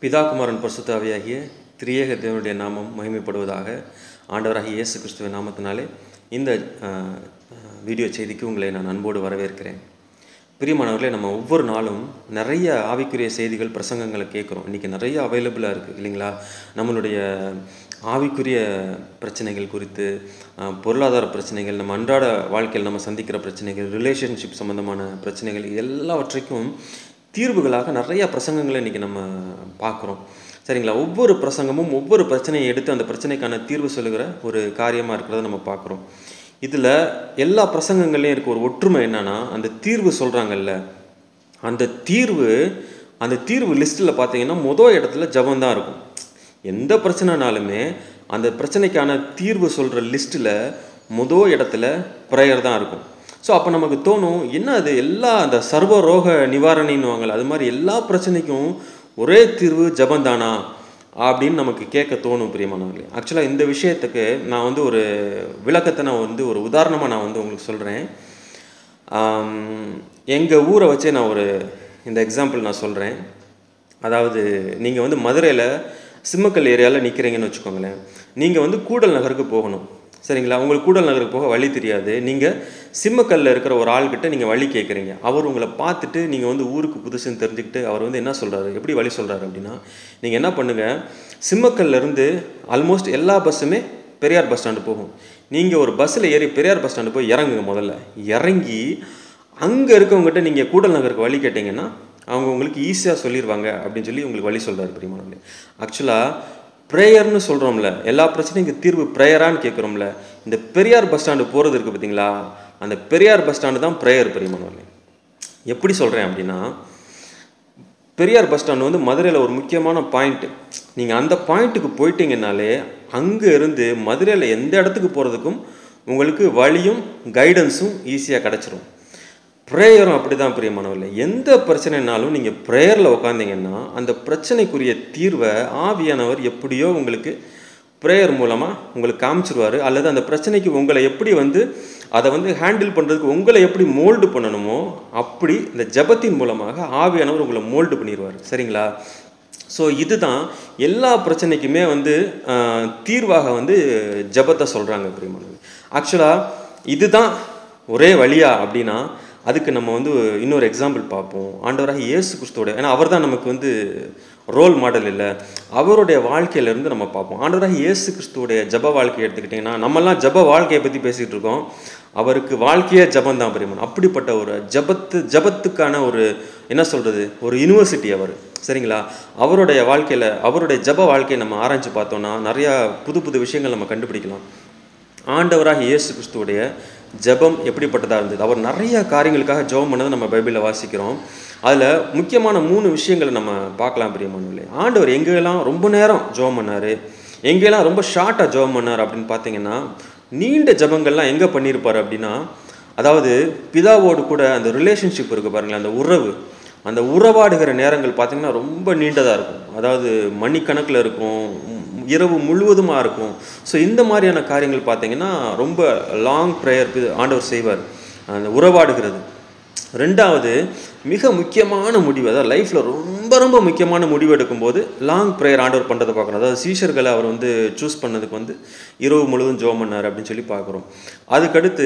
பிதாகுமாரன் பரிசுத்தாவியாகிய திரியேக தேவனுடைய நாமம் மகிமைப்படுவதாக ஆண்டவராகிய இயேசு கிறிஸ்துவின் நாமத்தினாலே இந்த அஹ், அஹ், வீடியோ செய்திக்கு உங்களை நான் அன்போடு வரவேற்கிறேன் பிரியமானவர்களே நம்ம ஒவ்வொரு நாளும் நிறைய ஆவிக்குரிய செய்திகள் பிரசங்கங்களை கேட்குறோம் இன்றைக்கி நிறைய அவைலபிளாக இருக்குது இல்லைங்களா நம்மளுடைய ஆவிக்குரிய பிரச்சனைகள் குறித்து அஹ், பொருளாதார பிரச்சனைகள் நம்ம அன்றாட வாழ்க்கையில் நம்ம சந்திக்கிற பிரச்சனைகள் ரிலேஷன்ஷிப் சம்மந்தமான பிரச்சனைகள் எல்லாவற்றைக்கும் தீர்வுகளாக நிறைய பிரசங்கங்களை இன்றைக்கி நம்ம பார்க்குறோம் சரிங்களா ஒவ்வொரு பிரசங்கமும் ஒவ்வொரு பிரச்சனையை எடுத்து அந்த பிரச்சனைக்கான தீர்வு சொல்லுகிற ஒரு காரியமாக இருக்கிறத நம்ம பார்க்குறோம் இதில் எல்லா பிரசங்கங்கள்லையும் இருக்க ஒரு ஒற்றுமை என்னன்னா அந்த தீர்வு சொல்கிறாங்கல்ல அந்த தீர்வு அந்த தீர்வு லிஸ்ட்டில் பார்த்தீங்கன்னா மொதல் இடத்துல ஜபம் தான் இருக்கும் எந்த பிரச்சனைனாலுமே அந்த பிரச்சனைக்கான தீர்வு சொல்கிற லிஸ்ட்டில் மொதல் இடத்துல ப்ரேயர் தான் இருக்கும் ஸோ அப்போ நமக்கு தோணும் என்ன அது எல்லா அந்த சர்வ ரோக நிவாரணின்னுவாங்கல்ல அது மாதிரி எல்லா பிரச்சனைக்கும் ஒரே தீர்வு ஜபந்தானா அப்படின்னு நமக்கு கேட்க தோணும் பிரியமானவர்களே ஆக்சுவலாக இந்த விஷயத்துக்கு நான் வந்து ஒரு விளக்கத்தை நான் வந்து ஒரு உதாரணமாக நான் வந்து உங்களுக்கு சொல்கிறேன் எங்கள் ஊரை வச்சே நான் ஒரு இந்த எக்ஸாம்பிள் நான் சொல்கிறேன் அதாவது நீங்கள் வந்து மதுரையில் சிம்மக்கல் ஏரியாவில் நிற்கிறீங்கன்னு வச்சுக்கோங்களேன் நீங்கள் வந்து கூடல் நகருக்கு போகணும் சரிங்களா உங்களுக்கு கூடல் நகருக்கு போக வழி தெரியாது நீங்கள் சிம்மக்கல்லில் இருக்கிற ஒரு ஆள்கிட்ட நீங்கள் வழி கேட்குறீங்க அவர் உங்களை பார்த்துட்டு நீங்கள் வந்து ஊருக்கு புதுசுன்னு தெரிஞ்சுக்கிட்டு அவர் வந்து என்ன சொல்கிறாரு எப்படி வழி சொல்கிறாரு அப்படின்னா நீங்கள் என்ன பண்ணுங்கள் சிம்மக்கல்ல இருந்து ஆல்மோஸ்ட் எல்லா பஸ்ஸுமே பெரியார் பஸ் ஸ்டாண்டு போகும் நீங்கள் ஒரு பஸ்ஸில் ஏறி பெரியார் பஸ் ஸ்டாண்டு போய் இறங்குங்க முதல்ல இறங்கி அங்கே இருக்கவங்ககிட்ட நீங்கள் கூடல் நகருக்கு வழி கேட்டிங்கன்னா அவங்க உங்களுக்கு ஈஸியாக சொல்லிடுவாங்க அப்படின்னு சொல்லி உங்களுக்கு வழி சொல்கிறாரு பிரியமானவர்களே ஆக்சுவலாக ப்ரேயர்னு சொல்கிறோம்ல எல்லா பிரச்சனைக்கும் தீர்வு ப்ரேயரான்னு கேட்குறோம்ல இந்த பெரியார் பஸ் ஸ்டாண்டு போகிறது இருக்குது பார்த்தீங்களா அந்த பெரியார் பஸ் ஸ்டாண்டு தான் ப்ரேயர் பிரியமானவர்களே எப்படி சொல்கிறேன் அப்படின்னா பெரியார் பஸ் ஸ்டாண்டு வந்து மதுரையில் ஒரு முக்கியமான பாயிண்ட்டு நீங்கள் அந்த பாயிண்ட்டுக்கு போயிட்டீங்கனாலே அங்கே இருந்து மதுரையில் எந்த இடத்துக்கு போகிறதுக்கும் உங்களுக்கு வழியும் கைடன்ஸும் ஈஸியாக கிடச்சிரும் ப்ரேயரும் அப்படி தான் பிரியமானவர்களே எந்த பிரச்சனைனாலும் நீங்கள் ப்ரேயரில் உட்காந்தீங்கன்னா அந்த பிரச்சனைக்குரிய தீர்வை ஆவியானவர் எப்படியோ உங்களுக்கு ப்ரேயர் மூலமாக உங்களுக்கு காமிச்சிருவார் அல்லது அந்த பிரச்சனைக்கு உங்களை எப்படி வந்து அதை வந்து ஹேண்டில் பண்ணுறதுக்கு உங்களை எப்படி மோல்டு பண்ணணுமோ அப்படி இந்த ஜபத்தின் மூலமாக ஆவியானவர் உங்களை மோல்டு பண்ணிடுவார் சரிங்களா ஸோ இதுதான் எல்லா பிரச்சனைக்குமே வந்து ஆஹ், தீர்வாக வந்து ஜபத்தை சொல்கிறாங்க பிரியமானவர் ஆக்சுவலாக இதுதான் ஒரே வழியா அப்படின்னா அதுக்கு நம்ம வந்து இன்னொரு எக்ஸாம்பிள் பார்ப்போம் ஆண்டவராக இயேசு கிறிஸ்துவோட ஏன்னா அவர் தான் நமக்கு வந்து ரோல் மாடல் இல்லை அவருடைய வாழ்க்கையிலேருந்து நம்ம பார்ப்போம் ஆண்டவராக இயேசு கிறிஸ்துவோடைய ஜப வாழ்க்கையை எடுத்துக்கிட்டிங்கன்னா நம்மலாம் ஜப வாழ்க்கையை பற்றி பேசிகிட்டு இருக்கோம் அவருக்கு வாழ்க்கையே ஜபம் தான் பிரியமன் அப்படிப்பட்ட ஒரு ஜபத்து ஜபத்துக்கான ஒரு என்ன சொல்கிறது ஒரு யூனிவர்சிட்டி அவர் சரிங்களா அவருடைய வாழ்க்கையில் அவருடைய ஜப வாழ்க்கையை நம்ம ஆராய்ச்சி பார்த்தோன்னா நிறையா புது புது விஷயங்கள் நம்ம கண்டுபிடிக்கலாம் ஆண்டவராக இயேசு கிறிஸ்துவுடைய ஜெபம் எப்படிப்பட்டதாக இருந்தது அவர் நிறைய காரியங்களுக்காக ஜெபம் பண்ணதை நம்ம பைபிளில் வாசிக்கிறோம் அதில் முக்கியமான மூணு விஷயங்களை நம்ம பார்க்கலாம் பிரியமானவர்களே ஆண்டவர் எங்கெல்லாம் ரொம்ப நேரம் ஜெபம் பண்ணார் எங்கெல்லாம் ரொம்ப ஷார்ட்டாக ஜெபம் பண்ணார் அப்படின்னு பார்த்தீங்கன்னா நீண்ட ஜெபங்கள்லாம் எங்கே பண்ணியிருப்பார் அப்படின்னா அதாவது பிதாவோடு கூட அந்த ரிலேஷன்ஷிப் இருக்குது பாருங்களேன் அந்த உறவு அந்த உறவாடுகிற நேரங்கள் பார்த்தீங்கன்னா ரொம்ப நீண்டதாக இருக்கும் அதாவது மணிக்கணக்கில் இருக்கும் உம், இரவு முழுவதுமாக இருக்கும் ஸோ இந்த மாதிரியான காரியங்கள் பார்த்தீங்கன்னா ரொம்ப லாங் ப்ரேயர் ஆண்டவர் செய்வார் அந்த உறவாடுகிறது ரெண்டாவது மிக முக்கியமான முடிவு அதாவது லைஃப்பில் ரொம்ப ரொம்ப முக்கியமான முடிவு எடுக்கும்போது லாங் ப்ரேயர் ஆண்டவர் பண்ணுறதை பார்க்குறோம் அதாவது சீஷர்களை அவர் வந்து சூஸ் பண்ணதுக்கு வந்து இரவு முழுவதும் ஜெபம் பண்ணார் அப்படின்னு சொல்லி பார்க்குறோம் அதுக்கடுத்து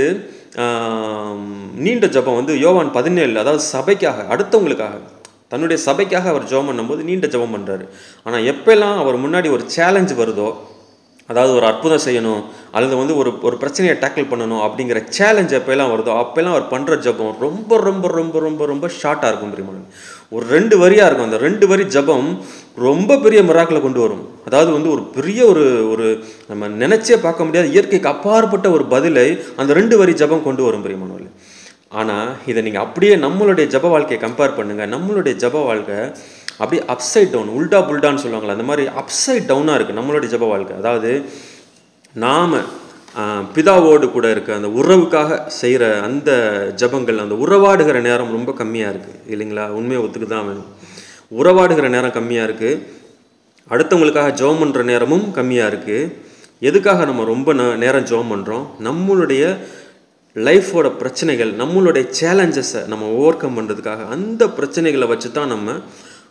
ஆம், நீண்ட ஜெபம் வந்து யோவான் பதினேழு அதாவது சபைக்காக அடுத்தவங்களுக்காக தன்னுடைய சபைக்காக அவர் ஜெபம் பண்ணும்போது நீண்ட ஜெபம் பண்ணுறாரு ஆனால் எப்பெல்லாம் அவர் முன்னாடி ஒரு சேலஞ்ச் வருதோ அதாவது ஒரு அற்புதம் செய்யணும் அல்லது வந்து ஒரு ஒரு பிரச்சனையை டேக்கிள் பண்ணணும் அப்படிங்கிற சேலஞ்ச் எப்போல்லாம் வருதோ அப்போல்லாம் அவர் பண்ணுற ஜபம் ரொம்ப ரொம்ப ரொம்ப ரொம்ப ரொம்ப ஷார்ட்டாக இருக்கும் பிரியமான ஒரு ரெண்டு வரியாக இருக்கும் அந்த ரெண்டு வரி ஜபம் ரொம்ப பெரிய மிராக்கில் கொண்டு வரும் அதாவது வந்து ஒரு பெரிய ஒரு ஒரு நம்ம நினச்சே பார்க்க முடியாத இயற்கைக்கு அப்பாற்பட்ட ஒரு பதிலை அந்த ரெண்டு வரி ஜபம் கொண்டு வரும் பிரியமானவர்களே ஆனால் இதை நீங்கள் அப்படியே நம்மளுடைய ஜப வாழ்க்கையை கம்பேர் பண்ணுங்கள் நம்மளுடைய ஜப வாழ்க்கை அப்படியே அப்சைட் டவுன் உல்டா புல்டான்னு சொல்லுவாங்களே அந்த மாதிரி அப்சைட் டவுனாக இருக்குது நம்மளுடைய ஜப வாழ்க்கை அதாவது நாம் பிதாவோடு கூட இருக்க அந்த உறவுக்காக செய்கிற அந்த ஜபங்கள் அந்த உறவாடுகிற நேரம் ரொம்ப கம்மியாக இருக்குது இல்லைங்களா உண்மையை ஒத்துக்கு தான் வேணும் உறவாடுகிற நேரம் கம்மியாக இருக்குது அடுத்தவங்களுக்காக ஜெபம் பண்ணுற நேரமும் கம்மியாக இருக்குது எதுக்காக நம்ம ரொம்ப நே- நேரம் ஜெபம் பண்ணுறோம் நம்மளுடைய லைஃபோட பிரச்சனைகள் நம்மளுடைய சேலஞ்சஸை நம்ம ஓவர் கம் பண்ணுறதுக்காக அந்த பிரச்சனைகளை வச்சு தான் நம்ம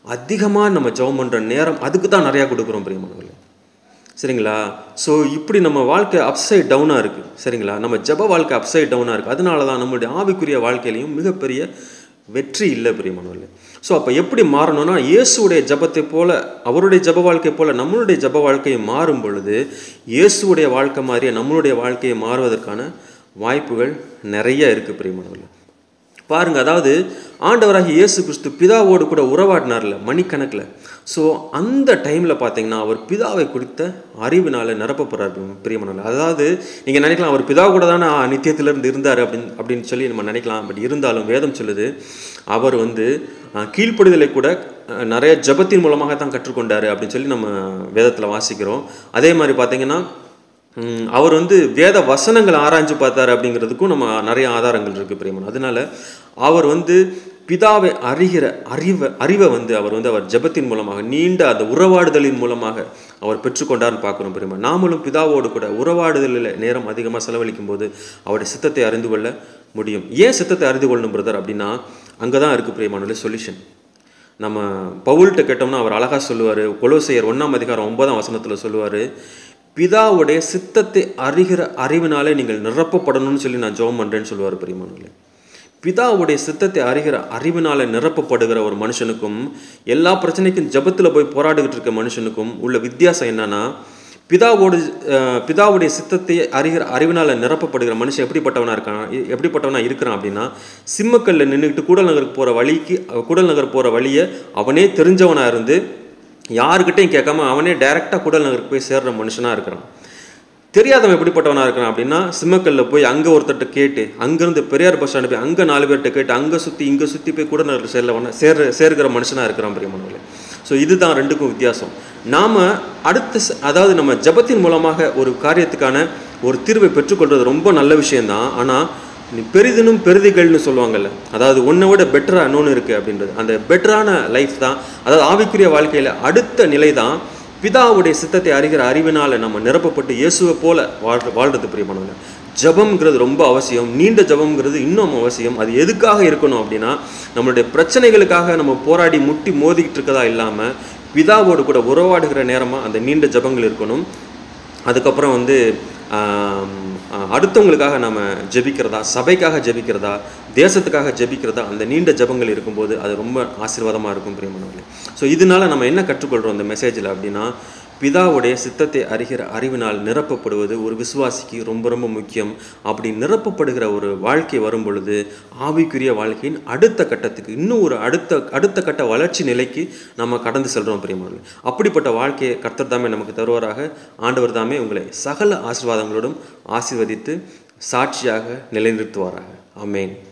அதிகமாக நம்ம ஜெபம் பண்ணுற நேரம் அதுக்கு தான் நிறையா கொடுக்குறோம் பிரியமானவர்களே சரிங்களா ஸோ இப்படி நம்ம வாழ்க்கை அப்சைட் டவுனாக இருக்குது சரிங்களா நம்ம ஜெப வாழ்க்கை அப்சைட் டவுனாக இருக்குது அதனால தான் நம்மளுடைய ஆவிக்குரிய வாழ்க்கையிலையும் மிகப்பெரிய வெற்றி இல்லை பிரியமானவர்களே ஸோ அப்போ எப்படி மாறணும்னா இயேசுடைய ஜபத்தை போல அவருடைய ஜப வாழ்க்கை போல நம்மளுடைய ஜப வாழ்க்கையை மாறும் பொழுது இயேசுடைய வாழ்க்கை மாதிரியே நம்மளுடைய வாழ்க்கையை மாறுவதற்கான வாய்ப்புகள் நிறைய இருக்குது பிரியமானவர்களே பாருங்க அதாவது ஆண்டவராகிய இயேசு கிறிஸ்து பிதாவோடு கூட உறவாடினார்ல மணிக்கணக்கில் ஸோ அந்த டைமில் பார்த்தீங்கன்னா அவர் பிதாவை குறித்த அறிவினால நிரப்பப்படுறார் பிரியமனால் அதாவது நீங்கள் நினைக்கலாம் அவர் பிதா கூட தானே நித்தியத்திலிருந்து இருந்தார் அப்படின்னு அப்படின்னு சொல்லி நம்ம நினைக்கலாம் பட் இருந்தாலும் வேதம் சொல்லுது அவர் வந்து அஹ், கீழ்ப்படிதலை கூட அஹ், நிறைய ஜபத்தின் மூலமாக தான் கற்றுக்கொண்டார் அப்படின்னு சொல்லி நம்ம வேதத்தில் வாசிக்கிறோம் அதே மாதிரி பார்த்தீங்கன்னா ம், அவர் வந்து வேத வசனங்களை ஆராய்ஞ்சு பார்த்தாரு அப்படிங்கிறதுக்கும் நம்ம நிறைய ஆதாரங்கள் இருக்குது பிரியமன் அதனால அவர் வந்து பிதாவை அறிகிற அறிவை அறிவை வந்து அவர் வந்து அவர் ஜெபத்தின் மூலமாக நீண்ட அந்த உறவாடுதலின் மூலமாக அவர் பெற்றுக்கொண்டார்னு பார்க்குறோம் பிரியமா நாமளும் பிதாவோடு கூட உறவாடுதலில் நேரம் அதிகமாக செலவழிக்கும் போது அவருடைய சித்தத்தை அறிந்து கொள்ள முடியும் ஏன் சித்தத்தை அறிந்து கொள்ளணும் பிரதர் அப்படின்னா அங்கே தான் இருக்குது பிரியமானுடைய சொல்யூஷன் நம்ம பவுல்கிட்ட கேட்டோம்னா அவர் அழகாக சொல்லுவார் கொலோசையர் ஒன்றாம் அதிகாரம் ஒன்பதாம் வசனத்தில் சொல்லுவார் பிதாவுடைய சித்தத்தை அறிகிற அறிவினாலே நீங்கள் நிரப்பப்படணும்னு சொல்லி நான் ஜெபம் பண்ணுறேன்னு சொல்லுவார் பிரியமானங்களே பிதாவுடைய சித்தத்தை அறிகிற அறிவினால நிரப்பப்படுகிற ஒரு மனுஷனுக்கும் எல்லா பிரச்சனைக்கும் ஜபத்தில் போய் போராடிக்கிட்டு இருக்க மனுஷனுக்கும் உள்ள வித்தியாசம் என்னன்னா பிதாவோடு அஹ், பிதாவுடைய சித்தத்தை அறிகிற அறிவினால நிரப்பப்படுகிற மனுஷன் எப்படிப்பட்டவனா இருக்கான் எ- எப்படிப்பட்டவனா இருக்கிறான் அப்படின்னா சிம்மக்கல்ல நின்றுக்கிட்டு கூடல் நகருக்கு போகிற வழிக்கு அஹ், கூடல் நகர் போகிற வழியை அவனே தெரிஞ்சவனா இருந்து யாருக்கிட்டையும் கேட்காம அவனே டைரெக்டாக கூடல் நகருக்கு போய் சேர்ற மனுஷனா இருக்கிறான் தெரியாதவன் எப்படிப்பட்டவனா இருக்கிறான் அப்படின்னா சிம்மக்கல்ல போய் அங்கே ஒருத்தர்கிட்ட கேட்டு அங்கேருந்து பெரியார் பஸ் ஸ்டாண்டு போய் அங்கே நாலு பேர்கிட்ட கேட்டு அங்கே சுற்றி இங்கே சுற்றி போய் கூட நகர் சேர்ல சேர சேர்கிற மனுஷனாக இருக்கிறான் பிரியமானவர்களே ஸோ இதுதான் ரெண்டுக்கும் வித்தியாசம் நாம் அடுத்த ச- அதாவது நம்ம ஜபத்தின் மூலமாக ஒரு காரியத்துக்கான ஒரு தீர்வை பெற்றுக்கொள்வது ரொம்ப நல்ல விஷயம்தான் ஆனால் நீ பெரிதினும் பெரிதிகள்னு சொல்லுவாங்கல்ல அதாவது ஒன்றை விட பெட்டராக இன்னொன்று இருக்குது அப்படின்றது அந்த பெட்டரான லைஃப் தான் அதாவது ஆவிக்குரிய வாழ்க்கையில் அடுத்த நிலை தான் பிதாவுடைய சித்தத்தை அறிகிற அறிவினால நம்ம நிரப்பப்பட்டு இயேசுவை போல வாழ் வாழ்றது பிரியமானவங்க ஜபம்ங்கிறது ரொம்ப அவசியம் நீண்ட ஜபம்ங்கிறது இன்னும் அவசியம் அது எதுக்காக இருக்கணும் அப்படின்னா நம்மளுடைய பிரச்சனைகளுக்காக நம்ம போராடி முட்டி மோதிக்கிட்டு இருக்கதா இல்லாமல் பிதாவோடு கூட உறவாடுகிற நேரமாக அந்த நீண்ட ஜபங்கள் இருக்கணும் அதுக்கப்புறம் வந்து ஆம், ஆ, அடுத்தவங்களுக்காக நம்ம ஜெபிக்கிறதா சபைக்காக ஜெபிக்கிறதா தேசத்துக்காக ஜெபிக்கிறதா அந்த நீண்ட ஜெபங்கள் இருக்கும்போது அது ரொம்ப ஆசீர்வாதமாக இருக்கும் பிரியமானவர்களே ஸோ இதனால நம்ம என்ன கற்றுக்கொள்கிறோம் இந்த மெசேஜில் அப்படின்னா பிதாவுடைய சித்தத்தை அறிகிற அறிவினால் நிரப்பப்படுவது ஒரு விசுவாசிக்கு ரொம்ப ரொம்ப முக்கியம் அப்படி நிரப்பப்படுகிற ஒரு வாழ்க்கை வரும் பொழுது ஆவிக்குரிய வாழ்க்கையின் அடுத்த கட்டத்துக்கு இன்னும் ஒரு அடுத்த அடுத்த கட்ட வளர்ச்சி நிலைக்கு நம்ம கடந்து செல்கிறோம் பிரியமானவர்களே அப்படிப்பட்ட வாழ்க்கையை கர்த்தர் தாமே நமக்கு தருவாராக ஆண்டவர் தாமே உங்களை சகல ஆசீர்வாதங்களோடும் ஆசீர்வதித்து சாட்சியாக நிலைநிறுத்துவாராக ஆமென்